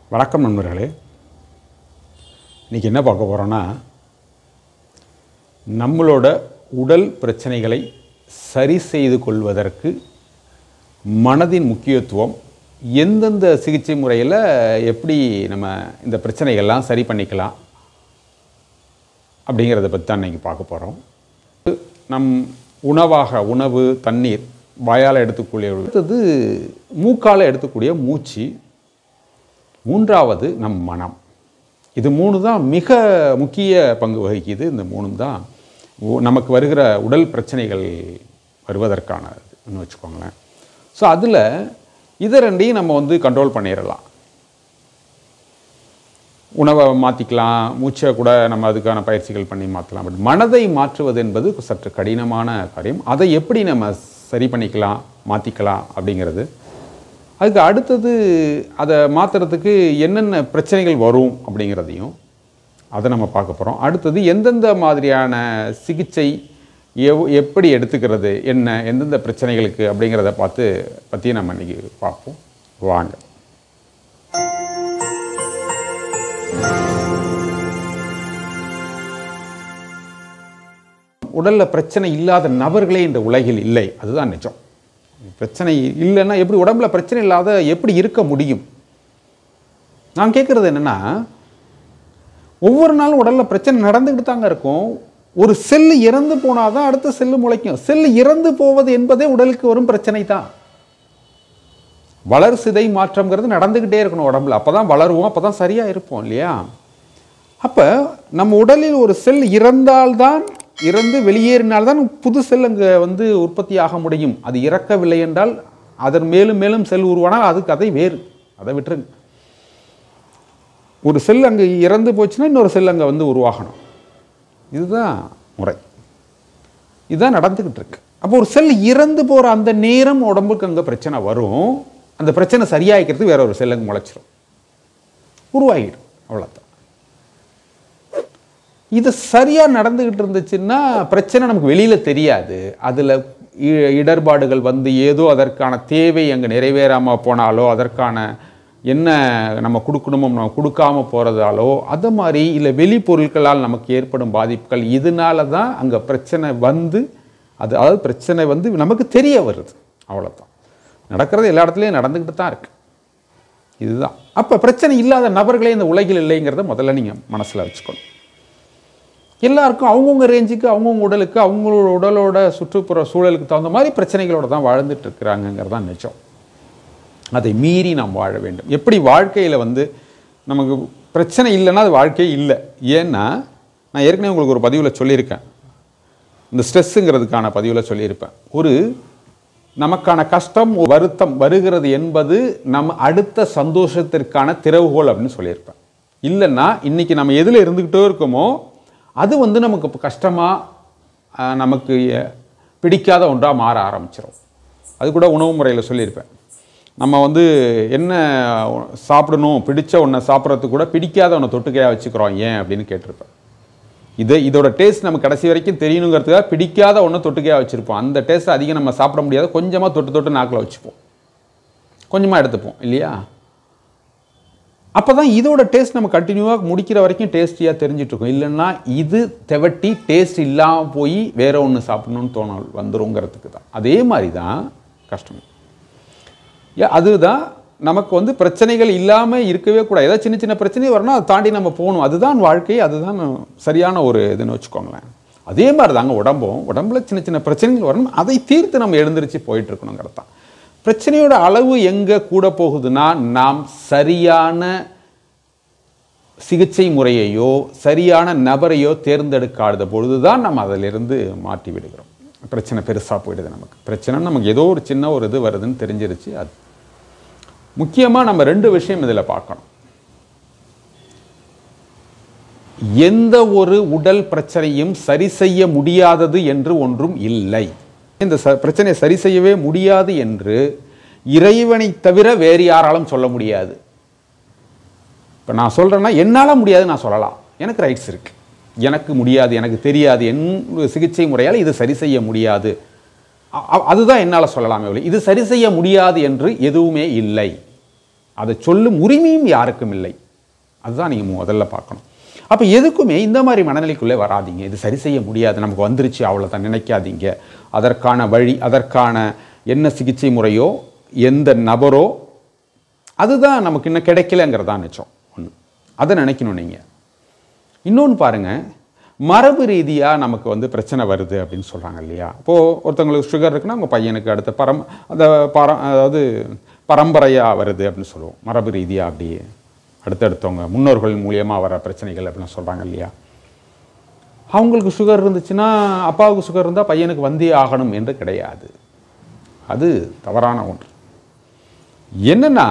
வணக்கம் நண்பர்களே இன்றைக்கி என்ன பார்க்க போகிறோன்னா நம்மளோட உடல் பிரச்சனைகளை சரி செய்து கொள்வதற்கு மனதின் முக்கியத்துவம் எந்தெந்த சிகிச்சை முறையில் எப்படி நம்ம இந்த பிரச்சனைகள்லாம் சரி பண்ணிக்கலாம் அப்படிங்கிறத பற்றி தான் இன்றைக்கி பார்க்க போகிறோம் நம் உணவாக உணவு தண்ணீர் வாயால் எடுத்துக்கூடிய அடுத்தது மூக்கால் எடுத்துக்கூடிய மூச்சு மூன்றாவது நம் மனம் இது மூணு தான் மிக முக்கிய பங்கு வகிக்குது இந்த மூணு தான் ஒ- நமக்கு வருகிற உடல் பிரச்சனைகள் வருவதற்கானதுன்னு வச்சுக்கோங்களேன் ஸோ அதில் இதை ரெண்டையும் நம்ம வந்து கண்ட்ரோல் பண்ணிடலாம் உணவை மாற்றிக்கலாம் மூச்சை கூட நம்ம அதுக்கான பயிற்சிகள் பண்ணி மாற்றலாம் பட் மனதை மாற்றுவது என்பது சற்று கடினமான காரியம் அதை எப்படி நம்ம சரி பண்ணிக்கலாம் மாற்றிக்கலாம் அப்படிங்கிறது அதுக்கு அடுத்தது அதை மாற்றுறதுக்கு என்னென்ன பிரச்சனைகள் வரும் அப்படிங்கிறதையும் அதை நம்ம பார்க்க போகிறோம் அடுத்தது எந்தெந்த மாதிரியான சிகிச்சை எவ் எப்படி எடுத்துக்கிறது என்ன எந்தெந்த பிரச்சனைகளுக்கு அப்படிங்கிறத பார்த்து பற்றி நம்ம இன்றைக்கி பார்ப்போம் வாங்க உடலில் பிரச்சனை இல்லாத நபர்களே இந்த உலகில் இல்லை அதுதான் நிஜம் பிரச்சனை இல்லைன்னா எப்படி உடம்புல பிரச்சனை இல்லாத எப்படி இருக்க முடியும் நான் கேட்குறது என்னென்னா ஒவ்வொரு நாளும் உடலில் பிரச்சனை நடந்துக்கிட்டு தாங்க இருக்கும் ஒரு செல்லு இறந்து போனால் தான் அடுத்த செல்லு முளைக்கும் செல்லு இறந்து போவது என்பதே உடலுக்கு வரும் பிரச்சனை தான் வளர் சிதை மாற்றம்ங்கிறது நடந்துக்கிட்டே இருக்கணும் உடம்புல அப்போ தான் வளருவோம் அப்போ தான் சரியாக இருப்போம் இல்லையா அப்போ நம்ம உடலில் ஒரு செல் இறந்தால்தான் இறந்து வெளியேறினால்தான் புது செல் அங்கே வந்து உற்பத்தி ஆக முடியும் அது இறக்கவில்லை என்றால் அதன் மேலும் மேலும் செல் உருவானால் அதுக்கு அதை வேறு அதை விட்டுருங்க ஒரு செல் அங்கே இறந்து போச்சுன்னா இன்னொரு செல் அங்கே வந்து உருவாகணும் இதுதான் முறை இதுதான் நடந்துக்கிட்டு இருக்கு அப்போ ஒரு செல் இறந்து போகிற அந்த நேரம் உடம்புக்கு அங்கே பிரச்சனை வரும் அந்த பிரச்சனை சரியாயிக்கிறது வேற ஒரு செல் அங்கே முளைச்சிரும் உருவாகிடும் அவ்வளோதான் இது சரியாக நடந்துக்கிட்டு இருந்துச்சுன்னா பிரச்சனை நமக்கு வெளியில் தெரியாது அதில் இடர்பாடுகள் வந்து ஏதோ அதற்கான தேவை அங்கே நிறைவேறாமல் போனாலோ அதற்கான என்ன நம்ம கொடுக்கணுமோ நம்ம கொடுக்காம போகிறதாலோ அது மாதிரி இல்லை வெளி பொருட்களால் நமக்கு ஏற்படும் பாதிப்புகள் இதனால தான் அங்கே பிரச்சனை வந்து அது அதாவது பிரச்சனை வந்து நமக்கு தெரிய வருது அவ்வளோதான் நடக்கிறது எல்லா இடத்துலையும் நடந்துக்கிட்டு தான் இருக்குது இதுதான் அப்போ பிரச்சனை இல்லாத நபர்களே இந்த உலகில் இல்லைங்கிறத முதல்ல நீங்கள் மனசில் வச்சுக்கணும் எல்லாருக்கும் அவங்கவுங்க ரேஞ்சுக்கு அவங்கவுங்க உடலுக்கு அவங்களோட உடலோட சுற்றுப்புற சூழலுக்கு தகுந்த மாதிரி பிரச்சனைகளோட தான் வாழ்ந்துட்டு இருக்கிறாங்கங்கிறது தான் நிஜம் அதை மீறி நாம் வாழ வேண்டும் எப்படி வாழ்க்கையில் வந்து நமக்கு பிரச்சனை இல்லைன்னா அது வாழ்க்கையே இல்லை ஏன்னா நான் ஏற்கனவே உங்களுக்கு ஒரு பதிவில் சொல்லியிருக்கேன் இந்த ஸ்ட்ரெஸ்ஸுங்கிறதுக்கான பதிவில் சொல்லியிருப்பேன் ஒரு நமக்கான கஷ்டம் வருத்தம் வருகிறது என்பது நம்ம அடுத்த சந்தோஷத்திற்கான திறவுகோல் அப்படின்னு சொல்லியிருப்பேன் இல்லைன்னா இன்னைக்கு நம்ம எதில் இருந்துக்கிட்டோ இருக்கோமோ அது வந்து நமக்கு இப்போ கஷ்டமாக நமக்கு எ- பிடிக்காத ஒன்றாக மாற ஆரம்பிச்சிடும் அது கூட உணவு முறையில் சொல்லியிருப்பேன் நம்ம வந்து என்ன சாப்பிடணும் பிடிச்ச ஒன்றை சாப்பிட்றதுக்கு கூட பிடிக்காத ஒன்றை தொட்டுக்கையாக வச்சுக்கிறோம் ஏன் அப்படின்னு கேட்டிருப்பேன் இது இதோட டேஸ்ட் நம்ம கடைசி வரைக்கும் தெரியணுங்கிறதுக்காக பிடிக்காத ஒன்று தொட்டுக்கையாக வச்சுருப்போம் அந்த டேஸ்ட் அதிகம் நம்ம சாப்பிட முடியாது கொஞ்சமாக தொட்டு தொட்டு நாக்கில் வச்சுப்போம் கொஞ்சமாக எடுத்துப்போம் இல்லையா அப்போ தான் இதோட டேஸ்ட் நம்ம கண்டினியூவாக முடிக்கிற வரைக்கும் டேஸ்டியாக தெரிஞ்சிட்டு இருக்கும் இல்லைன்னா இது தெவட்டி டேஸ்ட் இல்லாமல் போய் வேற ஒன்று சாப்பிடணும்னு தோணல் வந்துருங்கிறதுக்கு தான் அதே மாதிரி தான் கஷ்டம் ஏ அதுதான் நமக்கு வந்து பிரச்சனைகள் இல்லாமல் இருக்கவே கூடாது ஏதாவது சின்ன சின்ன பிரச்சனை வரணும் அதை தாண்டி நம்ம போகணும் அதுதான் வாழ்க்கை அதுதான் சரியான ஒரு இதுன்னு வச்சுக்கோங்களேன் அதே மாதிரி தாங்க உடம்பும் உடம்புல சின்ன சின்ன பிரச்சனைகள் வரணும் அதை தீர்த்து நம்ம எழுந்திருச்சு போயிட்டு இருக்கணுங்கிறது தான் பிரச்சனையோட அளவு எங்கே கூட போகுதுன்னா நாம் சரியான சிகிச்சை முறையையோ சரியான நபரையோ தேர்ந்தெடுக்காத பொழுது தான் நம்ம அதிலிருந்து மாற்றி விடுகிறோம் பிரச்சனை பெருசாக போயிடுது நமக்கு பிரச்சனை நமக்கு ஏதோ ஒரு சின்ன ஒரு இது வருதுன்னு தெரிஞ்சிருச்சு அது முக்கியமாக நம்ம ரெண்டு விஷயம் இதில் பார்க்கணும் எந்த ஒரு உடல் பிரச்சனையும் சரி செய்ய முடியாதது என்று ஒன்றும் இல்லை இந்த ச பிரச்சனையை சரி செய்யவே முடியாது என்று இறைவனை தவிர வேறு யாராலும் சொல்ல முடியாது இப்போ நான் சொல்கிறேன்னா என்னால் முடியாது நான் சொல்லலாம் எனக்கு ரைட்ஸ் இருக்கு எனக்கு முடியாது எனக்கு தெரியாது என் சிகிச்சை முறையால் இது சரி செய்ய முடியாது அ- அ- அதுதான் என்னால் சொல்லலாமே ஒழிய இது சரி செய்ய முடியாது என்று எதுவுமே இல்லை அதை சொல்லும் உரிமையும் யாருக்கும் இல்லை அதுதான் நீங்கள் முதல்ல பார்க்கணும் அப்போ எதுக்குமே இந்த மாதிரி மனநிலைக்குள்ளே வராதீங்க இது சரி செய்ய முடியாது நமக்கு வந்துருச்சு அவ்வளோதான் நினைக்காதீங்க அதற்கான வழி அதற்கான என்ன சிகிச்சை முறையோ எந்த நபரோ அதுதான் நமக்கு இன்னும் கிடைக்கலங்கிறதான் நிச்சயம் ஒன்று அதை நினைக்கணும் நீங்கள் இன்னொன்று பாருங்க மரபு ரீதியாக நமக்கு வந்து பிரச்சனை வருது அப்படின்னு சொல்கிறாங்க இல்லையா இப்போது ஒருத்தவங்களுக்கு சுகர் இருக்குன்னா உங்கள் பையனுக்கு அடுத்த பரம் அந்த பர அதாவது பரம்பரையாக வருது அப்படின்னு சொல்லுவோம் மரபு ரீதியாக அப்படியே அடுத்தடுத்தவங்க முன்னோர்கள் மூலியமாக வர பிரச்சனைகள் அப்படின்னு சொல்கிறாங்க இல்லையா அவங்களுக்கு சுகர் இருந்துச்சுன்னா அப்பாவுக்கு சுகர் இருந்தால் பையனுக்கு வந்தே ஆகணும் என்று கிடையாது அது தவறான ஒன்று என்னன்னா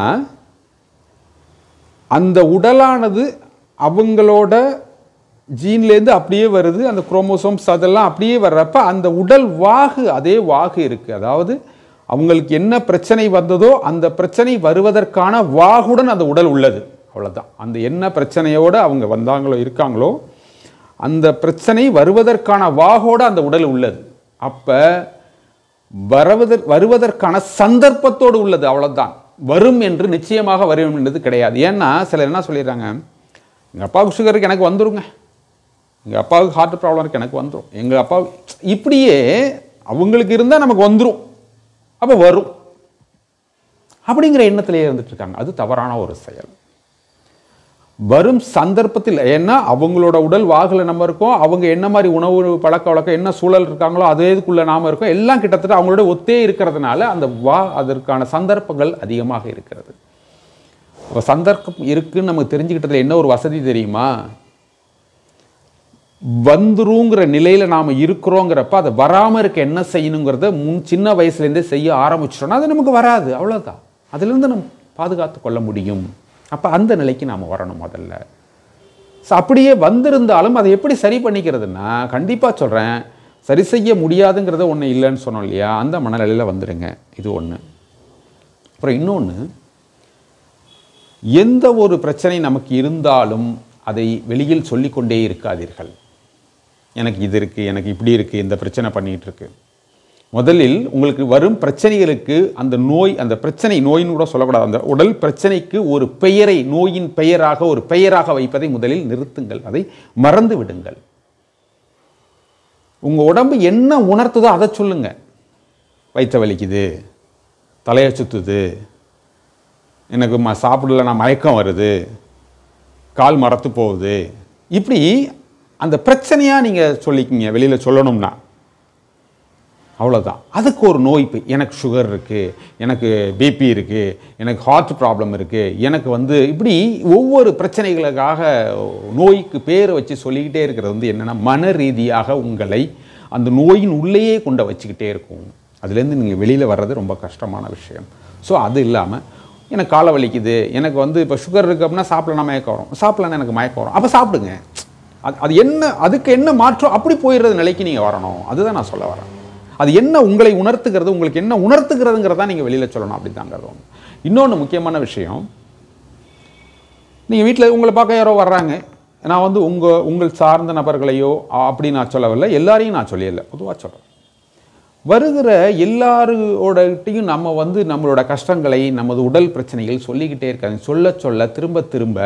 அந்த உடலானது அவங்களோட ஜீன்லேருந்து அப்படியே வருது அந்த குரோமோசோம்ஸ் அதெல்லாம் அப்படியே வர்றப்ப அந்த உடல் வாகு அதே வாகு இருக்குது அதாவது அவங்களுக்கு என்ன பிரச்சனை வந்ததோ அந்த பிரச்சனை வருவதற்கான வாகுடன் அந்த உடல் உள்ளது அவ்வளவுதான் அந்த என்ன பிரச்சனையோடு அவங்க வந்தாங்களோ இருக்காங்களோ அந்த பிரச்சனை வருவதற்கான வாகோட அந்த உடல் உள்ளது அப்போ வருவதற் வருவதற்கான சந்தர்ப்பத்தோடு உள்ளது அவ்வளவுதான் வரும் என்று நிச்சயமாக வரும் என்பது கிடையாது ஏன்னா சிலர் என்ன சொல்லிடுறாங்க எங்கள் அப்பாவுக்கு சுகருக்கு எனக்கு வந்துருங்க எங்கள் அப்பாவுக்கு ஹார்ட் ப்ராப்ளம் இருக்கு எனக்கு வந்துடும் எங்கள் அப்பா இப்படியே அவங்களுக்கு இருந்தால் நமக்கு வந்துடும் அப்போ வரும் அப்படிங்கிற எண்ணத்திலேயே இருந்துட்டு இருக்காங்க அது தவறான ஒரு செயல் வரும் சந்தர்ப்பத்தில் ஏன்னா அவங்களோட உடல் வாகில் நம்ம இருக்கோம் அவங்க என்ன மாதிரி உணவு பழக்க வழக்கம் என்ன சூழல் இருக்காங்களோ அதே இதுக்குள்ள நாம இருக்கோம் எல்லாம் கிட்டத்தட்ட அவங்களோட ஒத்தே இருக்கிறதுனால அந்த வா அதற்கான சந்தர்ப்பங்கள் அதிகமாக இருக்கிறது இப்போ சந்தர்ப்பம் இருக்குன்னு நமக்கு தெரிஞ்சுக்கிட்டதுல என்ன ஒரு வசதி தெரியுமா வந்துருங்கிற நிலையில் நாம் இருக்கிறோங்கிறப்ப அதை வராமல் இருக்க என்ன செய்யணுங்கிறத முன் சின்ன வயசுலேருந்தே செய்ய ஆரம்பிச்சிட்டோம்னா அது நமக்கு வராது அவ்வளோதான் அதுலேருந்து நம்ம பாதுகாத்து கொள்ள முடியும் அப்போ அந்த நிலைக்கு நாம் வரணும் முதல்ல ஸோ அப்படியே வந்திருந்தாலும் அதை எப்படி சரி பண்ணிக்கிறதுன்னா கண்டிப்பாக சொல்கிறேன் சரி செய்ய முடியாதுங்கிறத ஒன்று இல்லைன்னு சொன்னோம் இல்லையா அந்த மனநிலையில் வந்துடுங்க இது ஒன்று அப்புறம் இன்னொன்று எந்த ஒரு பிரச்சனை நமக்கு இருந்தாலும் அதை வெளியில் சொல்லிக்கொண்டே இருக்காதீர்கள் எனக்கு இது இருக்குது எனக்கு இப்படி இருக்குது இந்த பிரச்சனை பண்ணிகிட்டு இருக்கு முதலில் உங்களுக்கு வரும் பிரச்சனைகளுக்கு அந்த நோய் அந்த பிரச்சனை நோயின்னு கூட சொல்லக்கூடாது அந்த உடல் பிரச்சனைக்கு ஒரு பெயரை நோயின் பெயராக ஒரு பெயராக வைப்பதை முதலில் நிறுத்துங்கள் அதை மறந்து விடுங்கள் உங்கள் உடம்பு என்ன உணர்த்துதோ அதை சொல்லுங்க வயிற்ற வலிக்குது தலையை சுத்துது எனக்கு ம சாப்பிடல நான் மயக்கம் வருது கால் மரத்து போகுது இப்படி அந்த பிரச்சனையாக நீங்கள் சொல்லிக்கிங்க வெளியில் சொல்லணும்னா அவ்வளோதான் அதுக்கு ஒரு நோய் இப்போ எனக்கு சுகர் இருக்குது எனக்கு பிபி இருக்குது எனக்கு ஹார்ட் ப்ராப்ளம் இருக்குது எனக்கு வந்து இப்படி ஒவ்வொரு பிரச்சனைகளுக்காக நோய்க்கு பேர் வச்சு சொல்லிக்கிட்டே இருக்கிறது வந்து என்னென்னா மன ரீதியாக உங்களை அந்த நோயின் உள்ளேயே கொண்டு வச்சுக்கிட்டே இருக்கும் அதுலேருந்து நீங்கள் வெளியில் வர்றது ரொம்ப கஷ்டமான விஷயம் ஸோ அது இல்லாமல் எனக்கு காலை வலிக்குது எனக்கு வந்து இப்போ சுகர் இருக்குது அப்படின்னா சாப்பிடலாம் மயக்கம் வரும் சாப்பிடலன்னா எனக்கு மயக்கம் வரும் அப்போ சாப்பிடுங்க அது அது என்ன அதுக்கு என்ன மாற்றம் அப்படி போயிடுறது நிலைக்கு நீங்கள் வரணும் அதுதான் நான் சொல்ல வரேன் அது என்ன உங்களை உணர்த்துகிறது உங்களுக்கு என்ன உணர்த்துகிறதுங்கிறதா நீங்கள் வெளியில் சொல்லணும் அப்படிதாங்கிறது ஒன்று இன்னொன்று முக்கியமான விஷயம் நீங்கள் வீட்டில் உங்களை பார்க்க யாரோ வர்றாங்க நான் வந்து உங்கள் உங்கள் சார்ந்த நபர்களையோ அப்படி நான் சொல்லவில்லை எல்லாரையும் நான் சொல்லியல பொதுவாக சொல்கிறேன் வருகிற எல்லாரோடகிட்டையும் நம்ம வந்து நம்மளோட கஷ்டங்களை நமது உடல் பிரச்சனைகள் சொல்லிக்கிட்டே இருக்காங்க சொல்ல சொல்ல திரும்ப திரும்ப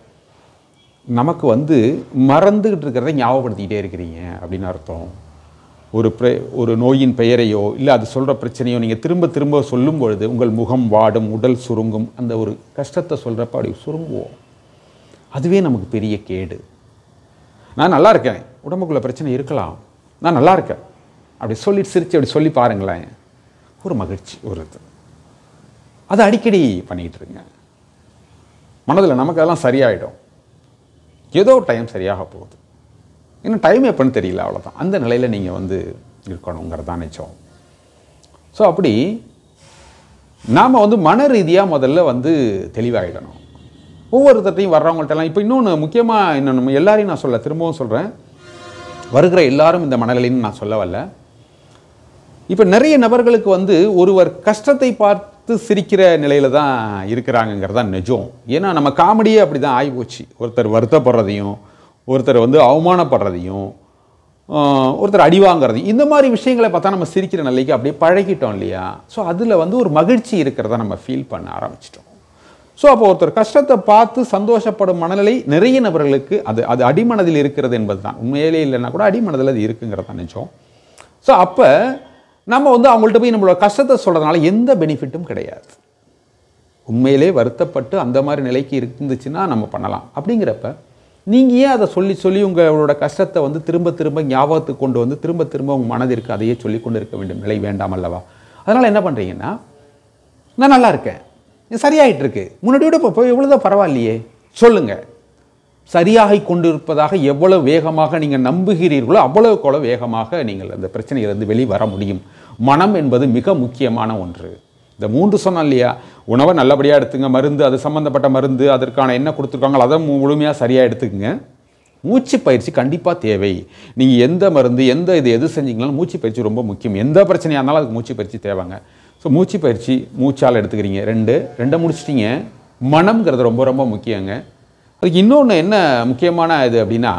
நமக்கு வந்து மறந்துக்கிட்டு இருக்கிறத ஞாபகப்படுத்திக்கிட்டே இருக்கிறீங்க அப்படின்னு அர்த்தம் ஒரு பிர ஒரு நோயின் பெயரையோ இல்லை அது சொல்கிற பிரச்சனையோ நீங்கள் திரும்ப திரும்ப சொல்லும் பொழுது உங்கள் முகம் வாடும் உடல் சுருங்கும் அந்த ஒரு கஷ்டத்தை சொல்கிறப்ப அப்படி சுருங்குவோம் அதுவே நமக்கு பெரிய கேடு நான் நல்லா இருக்கேன் உடம்புக்குள்ள பிரச்சனை இருக்கலாம் நான் நல்லா இருக்கேன் அப்படி சொல்லி சிரித்து அப்படி சொல்லி பாருங்களேன் ஒரு மகிழ்ச்சி ஒரு இது அதை அடிக்கடி பண்ணிக்கிட்டு இருங்க மனதில் நமக்கு அதெல்லாம் சரியாயிடும் ஏதோ டைம் சரியாக போகுது இன்னும் டைம் எப்போன்னு தெரியல அவ்வளோதான் அந்த நிலையில் நீங்கள் வந்து இருக்கணுங்கிறது தான் நிச்சயம் ஸோ அப்படி நாம் வந்து மன ரீதியாக முதல்ல வந்து தெளிவாகிடணும் ஒவ்வொருத்தட்டையும் வர்றவங்கள்ட்டலாம் இப்போ இன்னொன்று முக்கியமாக இன்னொன்று எல்லாரையும் நான் சொல்ல திரும்பவும் சொல்கிறேன் வருகிற எல்லாரும் இந்த மனநிலைன்னு நான் சொல்ல வரல இப்போ நிறைய நபர்களுக்கு வந்து ஒருவர் கஷ்டத்தை பார்த்து சிரிக்கிற நிலையில தான் இருக்கிறாங்கங்கிறது தான் நிஜம் ஏன்னா நம்ம காமெடியே அப்படி தான் ஆகிப்போச்சு ஒருத்தர் வருத்தப்படுறதையும் ஒருத்தர் வந்து அவமானப்படுறதையும் ஆஹ், ஒருத்தர் அடி வாங்குறதையும் இந்த மாதிரி விஷயங்களை பார்த்தா நம்ம சிரிக்கிற நிலைக்கு அப்படியே பழகிட்டோம் இல்லையா ஸோ அதில் வந்து ஒரு மகிழ்ச்சி இருக்கிறத நம்ம ஃபீல் பண்ண ஆரம்பிச்சிட்டோம் ஸோ அப்போ ஒருத்தர் கஷ்டத்தை பார்த்து சந்தோஷப்படும் மனநிலை நிறைய நபர்களுக்கு அது அது அடிமனதில் இருக்கிறது என்பது தான் உண்மையிலே இல்லைன்னா கூட அடிமனதில் அது இருக்குங்கிறத தான் நினச்சோம் ஸோ அப்போ நம்ம வந்து அவங்கள்ட்ட போய் நம்மளோட கஷ்டத்தை சொல்கிறதுனால எந்த பெனிஃபிட்டும் கிடையாது உண்மையிலே வருத்தப்பட்டு அந்த மாதிரி நிலைக்கு இருந்துச்சுன்னா நம்ம பண்ணலாம் அப்படிங்கிறப்ப நீங்கள் ஏன் அதை சொல்லி சொல்லி உங்களோட கஷ்டத்தை வந்து திரும்ப திரும்ப ஞாபகத்துக்கு கொண்டு வந்து திரும்ப திரும்ப உங்கள் மனதிற்கு அதையே சொல்லி கொண்டு இருக்க வேண்டும் நிலை வேண்டாம் அல்லவா அதனால் என்ன பண்ணுறீங்கன்னா நான் நல்லா இருக்கேன் இது சரியாயிட்டு இருக்கு முன்னாடியோட இப்போ போய் இவ்வளோதான் பரவாயில்லையே சொல்லுங்கள் சரியாகி கொண்டிருப்பதாக எவ்வளவு வேகமாக நீங்கள் நம்புகிறீர்களோ அவ்வளவுக்கு அவ்வளவு வேகமாக நீங்கள் அந்த பிரச்சனையிலிருந்து வெளியே வர முடியும் மனம் என்பது மிக முக்கியமான ஒன்று இந்த மூன்று சொன்னோம் இல்லையா உணவை நல்லபடியாக எடுத்துங்க மருந்து அது சம்மந்தப்பட்ட மருந்து அதற்கான என்ன கொடுத்துருக்காங்களோ அதை முழுமையாக சரியாக எடுத்துக்கங்க மூச்சு பயிற்சி கண்டிப்பாக தேவை நீங்கள் எந்த மருந்து எந்த இது எது செஞ்சீங்கனாலும் மூச்சு பயிற்சி ரொம்ப முக்கியம் எந்த பிரச்சனையாக இருந்தாலும் அதுக்கு மூச்சு பயிற்சி தேவைங்க ஸோ மூச்சு பயிற்சி மூச்சால் எடுத்துக்கிறீங்க ரெண்டு ரெண்டை முடிச்சிட்டிங்க மனம்ங்கிறது ரொம்ப ரொம்ப முக்கியங்க அதுக்கு இன்னொன்று என்ன முக்கியமான இது அப்படின்னா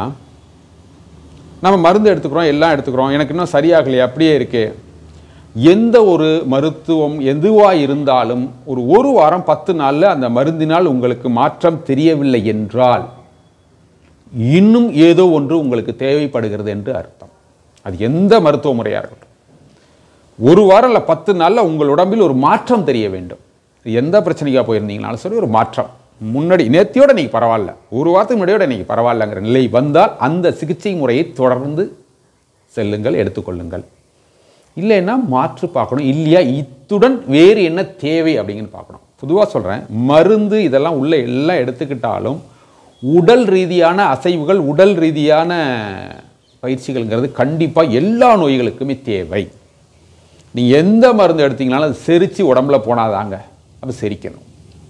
நம்ம மருந்து எடுத்துக்கிறோம் எல்லாம் எடுத்துக்கிறோம் எனக்கு இன்னும் சரியாகலையே அப்படியே இருக்கே எந்த ஒரு மருத்துவம் எதுவாக இருந்தாலும் ஒரு ஒரு வாரம் பத்து நாளில் அந்த மருந்தினால் உங்களுக்கு மாற்றம் தெரியவில்லை என்றால் இன்னும் ஏதோ ஒன்று உங்களுக்கு தேவைப்படுகிறது என்று அர்த்தம் அது எந்த மருத்துவ முறையாக இருக்கட்டும் ஒரு வாரம் இல்லை பத்து நாளில் உங்கள் உடம்பில் ஒரு மாற்றம் தெரிய வேண்டும் எந்த பிரச்சனைக்காக போயிருந்தீங்கனாலும் சரி ஒரு மாற்றம் முன்னாடி நேத்தியோட நீங்கள் பரவாயில்ல ஒரு வாரத்துக்கு முன்னாடியோட நீங்கள் பரவாயில்லங்கிற நிலை வந்தால் அந்த சிகிச்சை முறையை தொடர்ந்து செல்லுங்கள் எடுத்துக்கொள்ளுங்கள் இல்லைன்னா மாற்று பார்க்கணும் இல்லையா இத்துடன் வேறு என்ன தேவை அப்படிங்கன்னு பார்க்கணும் பொதுவாக சொல்கிறேன் மருந்து இதெல்லாம் உள்ள எல்லாம் எடுத்துக்கிட்டாலும் உடல் ரீதியான அசைவுகள் உடல் ரீதியான பயிற்சிகள்ங்கிறது கண்டிப்பாக எல்லா நோய்களுக்குமே தேவை நீ எந்த மருந்து எடுத்தீங்கனாலும் அது செரித்து உடம்புல போனாதாங்க அது செரிக்கணும்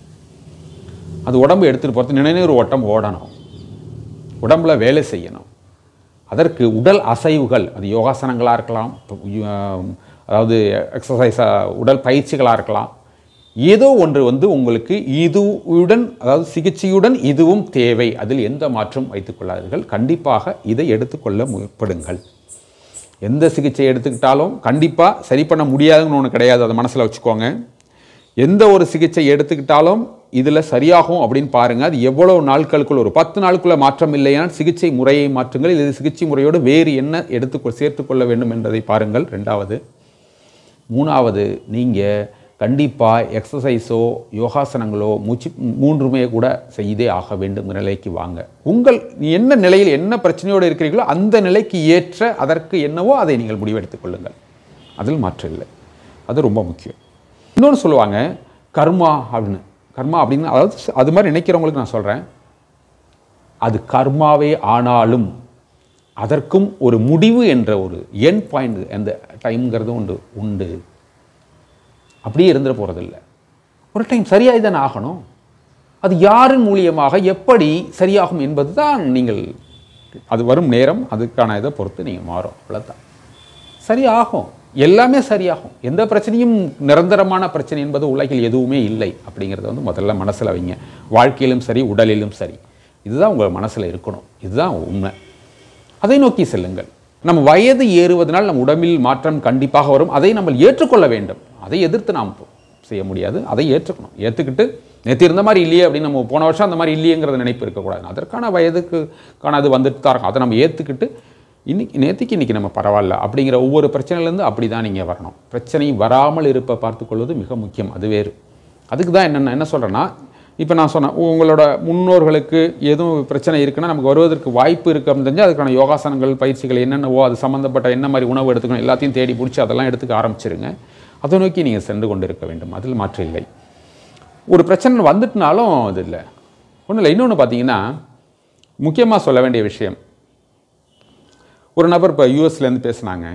அது உடம்பு எடுத்துகிட்டு போகிறது நினைநீர் ஓட்டம் ஓடணும் உடம்புல வேலை செய்யணும் அதற்கு உடல் அசைவுகள் அது யோகாசனங்களாக இருக்கலாம் அதாவது எக்ஸசைஸாக உடல் பயிற்சிகளாக இருக்கலாம் ஏதோ ஒன்று வந்து உங்களுக்கு இதுவுடன் அதாவது சிகிச்சையுடன் இதுவும் தேவை அதில் எந்த மாற்றம் வைத்துக் கொள்ளாதீர்கள் கண்டிப்பாக இதை எடுத்துக்கொள்ள முற்படுங்கள் எந்த சிகிச்சை எடுத்துக்கிட்டாலும் கண்டிப்பாக சரி பண்ண முடியாதுன்னு ஒன்று கிடையாது அதை மனசில் வச்சுக்கோங்க எந்த ஒரு சிகிச்சை எடுத்துக்கிட்டாலும் இதில் சரியாகும் அப்படின்னு பாருங்கள் அது எவ்வளோ நாட்களுக்குள் ஒரு பத்து நாளுக்குள்ள மாற்றம் இல்லையானால் சிகிச்சை முறையை மாற்றுங்கள் இது சிகிச்சை முறையோடு வேறு என்ன எடுத்து சேர்த்துக்கொள்ள வேண்டும் என்பதை பாருங்கள் ரெண்டாவது மூணாவது நீங்கள் கண்டிப்பாக எக்ஸசைஸோ யோகாசனங்களோ மூச்சு மூன்றுமே கூட செய்தே ஆக வேண்டும் நிலைக்கு வாங்க உங்கள் என்ன நிலையில் என்ன பிரச்சனையோடு இருக்கிறீர்களோ அந்த நிலைக்கு ஏற்ற அதற்கு என்னவோ அதை நீங்கள் முடிவெடுத்துக் கொள்ளுங்கள் அதில் மாற்றம் இல்லை அது ரொம்ப முக்கியம் இன்னொன்று சொல்லுவாங்க கர்மா அப்படின்னு கர்மா அப்படின்னு அதாவது அது மாதிரி நினைக்கிறவங்களுக்கு நான் சொல்கிறேன் அது கர்மாவே ஆனாலும் அதற்கும் ஒரு முடிவு என்ற ஒரு என் பாயிண்ட் அந்த டைம்ங்கிறது உண்டு உண்டு அப்படியே இருந்துட போகிறதில்ல ஒரு டைம் சரியாகி தானே ஆகணும் அது யாரின் மூலியமாக எப்படி சரியாகும் என்பது தான் நீங்கள் அது வரும் நேரம் அதுக்கான இதை பொறுத்து நீங்கள் மாறும் அவ்வளோதான் சரியாகும் எல்லாமே சரியாகும் எந்த பிரச்சனையும் நிரந்தரமான பிரச்சனை என்பது உலகில் எதுவுமே இல்லை அப்படிங்கிறத வந்து முதல்ல மனசில் வைங்க வாழ்க்கையிலும் சரி உடலிலும் சரி இதுதான் உங்கள் மனசில் இருக்கணும் இதுதான் உண்மை அதை நோக்கி செல்லுங்கள் நம்ம வயது ஏறுவதனால் நம் உடம்பில் மாற்றம் கண்டிப்பாக வரும் அதை நம்ம ஏற்றுக்கொள்ள வேண்டும் அதை எதிர்த்து நாம் செய்ய முடியாது அதை ஏற்றுக்கணும் ஏற்றுக்கிட்டு நேற்று இருந்த மாதிரி இல்லையே அப்படின்னு நம்ம போன வருஷம் அந்த மாதிரி இல்லையேங்கிறத நினைப்பு இருக்கக்கூடாது அதற்கான வயதுக்கு கான அது வந்துட்டு தான் இருக்கும் அதை நம்ம ஏற்றுக்கிட்டு இன்னைக்கு நேற்றுக்கு இன்றைக்கி நம்ம பரவாயில்ல அப்படிங்கிற ஒவ்வொரு பிரச்சனையிலேருந்து அப்படி தான் நீங்கள் வரணும் பிரச்சனை வராமல் இருப்ப பார்த்துக்கொள்வது மிக முக்கியம் அது வேறு அதுக்கு தான் என்னென்ன என்ன சொல்கிறேன்னா இப்போ நான் சொன்னேன் உங்களோட முன்னோர்களுக்கு எதுவும் பிரச்சனை இருக்குன்னா நமக்கு வருவதற்கு வாய்ப்பு இருக்குது அப்படின்னு தெரிஞ்சு அதுக்கான யோகாசனங்கள் பயிற்சிகள் என்னென்னவோ அது சம்மந்தப்பட்ட என்ன மாதிரி உணவு எடுத்துக்கணும் எல்லாத்தையும் தேடி பிடிச்சி அதெல்லாம் எடுத்துக்க ஆரம்பிச்சிருங்க அதை நோக்கி நீங்கள் சென்று கொண்டு இருக்க வேண்டும் அதில் மாற்று இல்லை ஒரு பிரச்சனை வந்துட்டுனாலும் அது இல்லை ஒன்றும் இல்லை இன்னொன்று பார்த்தீங்கன்னா முக்கியமாக சொல்ல வேண்டிய விஷயம் ஒரு நபர் இப்போ யூஎஸ்லேருந்து பேசுனாங்க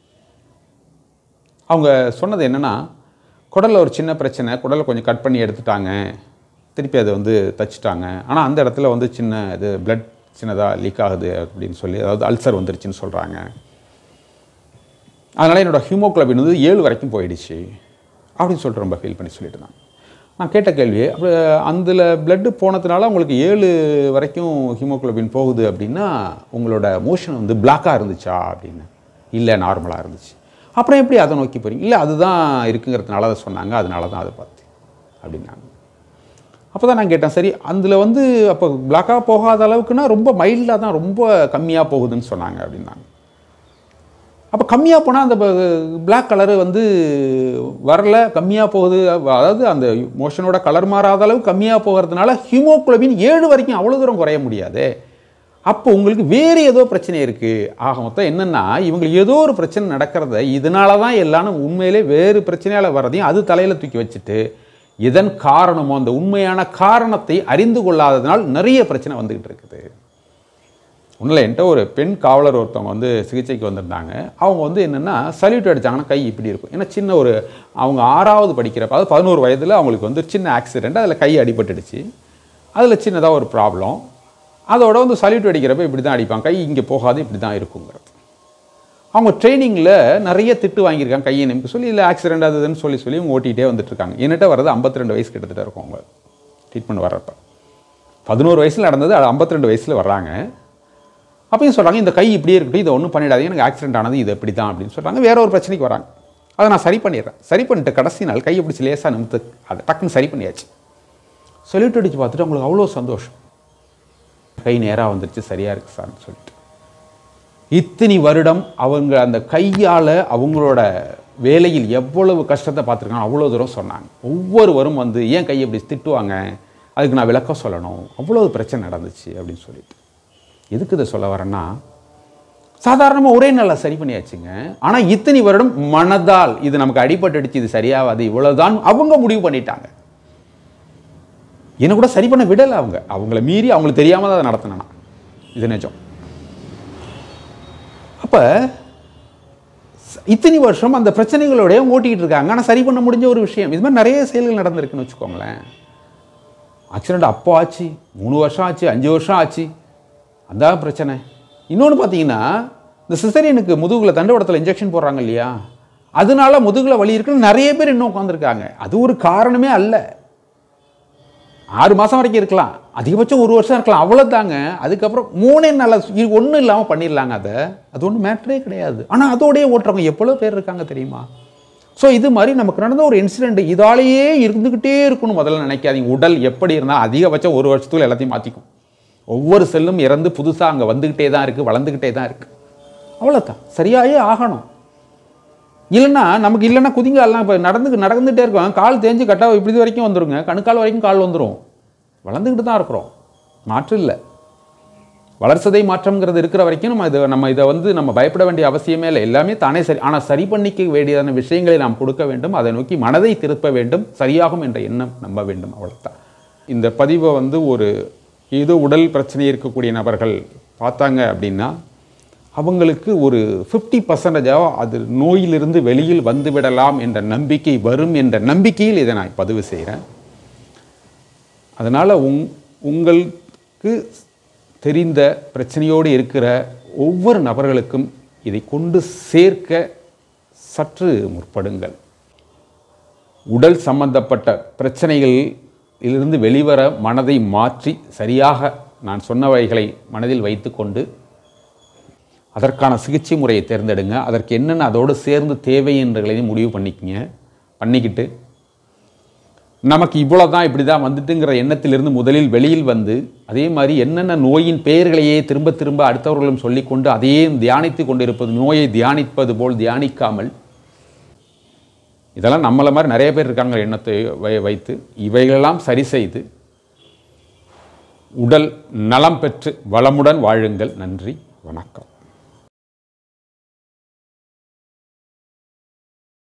அவங்க சொன்னது என்னென்னா குடலில் ஒரு சின்ன பிரச்சனை குடலை கொஞ்சம் கட் பண்ணி எடுத்துட்டாங்க திருப்பி அதை வந்து தச்சுட்டாங்க ஆனால் அந்த இடத்துல வந்து சின்ன இது பிளட் சின்னதாக லீக் ஆகுது அப்படின்னு சொல்லி அதாவது அல்சர் வந்துருச்சுன்னு சொல்கிறாங்க அதனால் என்னோடய ஹியூமோக்ளோபின் வந்து ஏழு வரைக்கும் போயிடுச்சு அப்படின்னு சொல்லிட்டு ரொம்ப ஃபீல் பண்ணி சொல்லிட்டு இருந்தாங்க நான் கேட்ட கேள்வி அப்போ அதில் பிளட்டு போனதுனால உங்களுக்கு ஏழு வரைக்கும் ஹீமோக்ளோபின் போகுது அப்படின்னா உங்களோட மோஷன் வந்து பிளாக்காக இருந்துச்சா அப்படின்னு இல்லை நார்மலாக இருந்துச்சு அப்புறம் எப்படி அதை நோக்கி போகிறீங்க இல்லை அதுதான் இருக்குங்கிறதுனால அதை சொன்னாங்க அதனால தான் அதை பார்த்து அப்படின்னாங்க அப்போ தான் நான் கேட்டேன் சரி அதில் வந்து அப்போ பிளாக்காக போகாத அளவுக்குன்னா ரொம்ப மைல்டாக தான் ரொம்ப கம்மியாக போகுதுன்னு சொன்னாங்க அப்படின்னாங்க அப்போ கம்மியாக போனால் அந்த பிளாக் கலரு வந்து வரல கம்மியாக போகுது அதாவது அந்த மோஷனோட கலர் மாறாத அளவு கம்மியாக போகிறதுனால ஹீமோகுளோபின் ஏழு வரைக்கும் அவ்வளோ தூரம் குறைய முடியாது அப்போ உங்களுக்கு வேறு ஏதோ பிரச்சனை இருக்குது ஆக மொத்தம் என்னென்னா இவங்களுக்கு ஏதோ ஒரு பிரச்சனை நடக்கிறத இதனால தான் எல்லாரும் உண்மையிலே வேறு பிரச்சனையால் வர்றதையும் அது தலையில் தூக்கி வச்சுட்டு இதன் காரணமோ அந்த உண்மையான காரணத்தை அறிந்து கொள்ளாததுனால் நிறைய பிரச்சனை வந்துக்கிட்டு இருக்குது ஒன்றில் என்கிட்ட ஒரு பெண் காவலர் ஒருத்தவங்க வந்து சிகிச்சைக்கு வந்திருந்தாங்க அவங்க வந்து என்னென்னா சல்யூட் அடித்தாங்கன்னா கை இப்படி இருக்கும் ஏன்னா சின்ன ஒரு அவங்க ஆறாவது படிக்கிறப்ப அதாவது பதினோரு வயதில் அவங்களுக்கு வந்து சின்ன ஆக்சிடெண்ட் அதில் கை அடிபட்டுடுச்சு அதில் சின்னதாக ஒரு ப்ராப்ளம் அதோட வந்து சல்யூட் அடிக்கிறப்ப இப்படி தான் அடிப்பாங்க கை இங்கே போகாது இப்படி தான் இருக்குங்கிறது அவங்க ட்ரைனிங்கில் நிறைய திட்டு வாங்கியிருக்காங்க கையை நிமிக்க சொல்லி இல்லை ஆக்சிடென்ட் அது இதுன்னு சொல்லி சொல்லி இவங்க ஓட்டிகிட்டே வந்துட்டு இருக்காங்க என்கிட்ட வரது 52 வயசு கிட்டத்தட்ட இருக்கும் அவங்க ட்ரீட்மெண்ட் வர்றப்ப பதினோரு வயசில் நடந்தது அது 52 வயசில் வர்றாங்க அப்பயும் சொல்கிறாங்க இந்த கை இப்படியே இருக்கட்டும் இதை ஒன்றும் பண்ணிடாதீங்க எனக்கு ஆக்சிடென்ட் ஆனது இது இப்படி தான் அப்படின்னு சொல்கிறாங்க வேற ஒரு பிரச்சனைக்கு வராங்க அதை நான் சரி பண்ணிடுறேன் சரி பண்ணிட்டு கடைசி நாள் கையை பிடிச்சி லேசாக நிமித்து அதை டக்குன்னு சரி பண்ணியாச்சு சொல்லிட்டு அடிச்சு பார்த்துட்டு அவங்களுக்கு அவ்வளோ சந்தோஷம் கை நேராக வந்துருச்சு சரியாக இருக்கு சார்னு சொல்லிட்டு இத்தனி வருடம் அவங்க அந்த கையால் அவங்களோட வேலையில் எவ்வளவு கஷ்டத்தை பார்த்துருக்காங்க அவ்வளோ தூரம் சொன்னாங்க ஒவ்வொருவரும் வந்து ஏன் கையை இப்படி திட்டுவாங்க அதுக்கு நான் விளக்கம் சொல்லணும் அவ்வளோ பிரச்சனை நடந்துச்சு அப்படின்னு சொல்லிட்டு எதுக்கு இதை சொல்ல வரேன்னா சாதாரணமாக ஒரே நாளில் சரி பண்ணியாச்சுங்க ஆனால் இத்தனை வருடம் மனதால் இது நமக்கு அடிபட்டுடுச்சு இது சரியாகாது இவ்வளவுதான் அவங்க முடிவு பண்ணிட்டாங்க என்னை கூட சரி பண்ண விடலை அவங்க அவங்கள மீறி அவங்களுக்கு தெரியாமல் தான் அதை நடத்தினேன் நான். இது நிஜம் அப்போ இத்தனை வருஷம் அந்த பிரச்சனைகளோடய ஓட்டிக்கிட்டு இருக்காங்க ஆனால் சரி பண்ண முடிஞ்ச ஒரு விஷயம் இது மாதிரி நிறைய செயல்கள் நடந்திருக்குன்னு வச்சுக்கோங்களேன் ஆக்சிடெண்ட் அப்போ ஆச்சு மூணு வருஷம் ஆச்சு அஞ்சு வருஷம் ஆச்சு அதான் பிரச்சனை இன்னொன்று பார்த்தீங்கன்னா இந்த சிசரியனுக்கு முதுகில் தண்டவடத்தில் இன்ஜெக்ஷன் போடுறாங்க இல்லையா அதனால முதுகில் வலி இருக்குன்னு நிறைய பேர் இன்னும் உட்காந்துருக்காங்க அது ஒரு காரணமே அல்ல ஆறு மாதம் வரைக்கும் இருக்கலாம் அதிகபட்சம் ஒரு வருஷம் இருக்கலாம் அவ்வளோதாங்க அதுக்கப்புறம் மூணே நாளில் ஒன்றும் இல்லாமல் பண்ணிடலாங்க அதை அது ஒன்றும் மேட்டரே கிடையாது ஆனால் அதோடயே ஓட்டுறவங்க எவ்வளோ பேர் இருக்காங்க தெரியுமா ஸோ இது மாதிரி நமக்கு நடந்த ஒரு இன்சிடெண்ட் இதாலேயே இருந்துக்கிட்டே இருக்கணும் முதல்ல நினைக்காதீங்க உடல் எப்படி இருந்தால் அதிகபட்சம் ஒரு வருஷத்துக்குள்ள எல்லாத்தையும் மாற்றிக்கும் ஒவ்வொரு செல்லும் இறந்து புதுசாக அங்கே வந்துக்கிட்டே தான் இருக்குது வளர்ந்துக்கிட்டே தான் இருக்குது அவ்வளோதான் சரியாயே ஆகணும் இல்லைன்னா நமக்கு இல்லைன்னா குதிங்கால்லாம் இப்போ நடந்து நடந்துகிட்டே இருக்கோம் கால் தேஞ்சு கட்டாக இப்படி வரைக்கும் வந்துருங்க கணுக்கால் வரைக்கும் கால் வந்துடும் வளர்ந்துக்கிட்டு தான் இருக்கிறோம் மாற்று இல்லை வளர்ச்சதை மாற்றம்ங்கிறது இருக்கிற வரைக்கும் நம்ம இதை நம்ம இதை வந்து நம்ம பயப்பட வேண்டிய அவசியமே இல்லை எல்லாமே தானே சரி ஆனால் சரி பண்ணிக்க வேண்டியதான விஷயங்களை நாம் கொடுக்க வேண்டும் அதை நோக்கி மனதை திருப்ப வேண்டும் சரியாகும் என்ற எண்ணம் நம்ப வேண்டும் அவ்வளோதான் இந்த பதிவை வந்து ஒரு ஏதோ உடல் பிரச்சனை இருக்கக்கூடிய நபர்கள் பார்த்தாங்க அப்படின்னா அவங்களுக்கு ஒரு ஃபிஃப்டி பர்சன்டேஜாக அது நோயிலிருந்து வெளியில் வந்து விடலாம் என்ற நம்பிக்கை வரும் என்ற நம்பிக்கையில் இதை நான் பதிவு செய்கிறேன் அதனால் உங் உங்களுக்கு தெரிந்த பிரச்சனையோடு இருக்கிற ஒவ்வொரு நபர்களுக்கும் இதை கொண்டு சேர்க்க சற்று முற்படுங்கள் உடல் சம்பந்தப்பட்ட பிரச்சனைகளிலிருந்து வெளிவர மனதை மாற்றி சரியாக நான் சொன்னவைகளை மனதில் வைத்துக்கொண்டு அதற்கான சிகிச்சை முறையை தேர்ந்தெடுங்க அதற்கு என்னென்ன அதோடு சேர்ந்து தேவை என்றதையும் முடிவு பண்ணிக்கங்க பண்ணிக்கிட்டு நமக்கு இவ்வளோ தான் இப்படி தான் வந்துட்டுங்கிற எண்ணத்திலிருந்து முதலில் வெளியில் வந்து அதே மாதிரி என்னென்ன நோயின் பெயர்களையே திரும்ப திரும்ப அடுத்தவர்களும் சொல்லிக்கொண்டு அதையே தியானித்து கொண்டிருப்பது நோயை தியானிப்பது போல் தியானிக்காமல் இதெல்லாம் நம்மளை மாதிரி நிறைய பேர் இருக்காங்க எண்ணத்தை வை வைத்து இவைகளெல்லாம் சரி செய்து உடல் நலம் பெற்று வளமுடன் வாழுங்கள் நன்றி வணக்கம்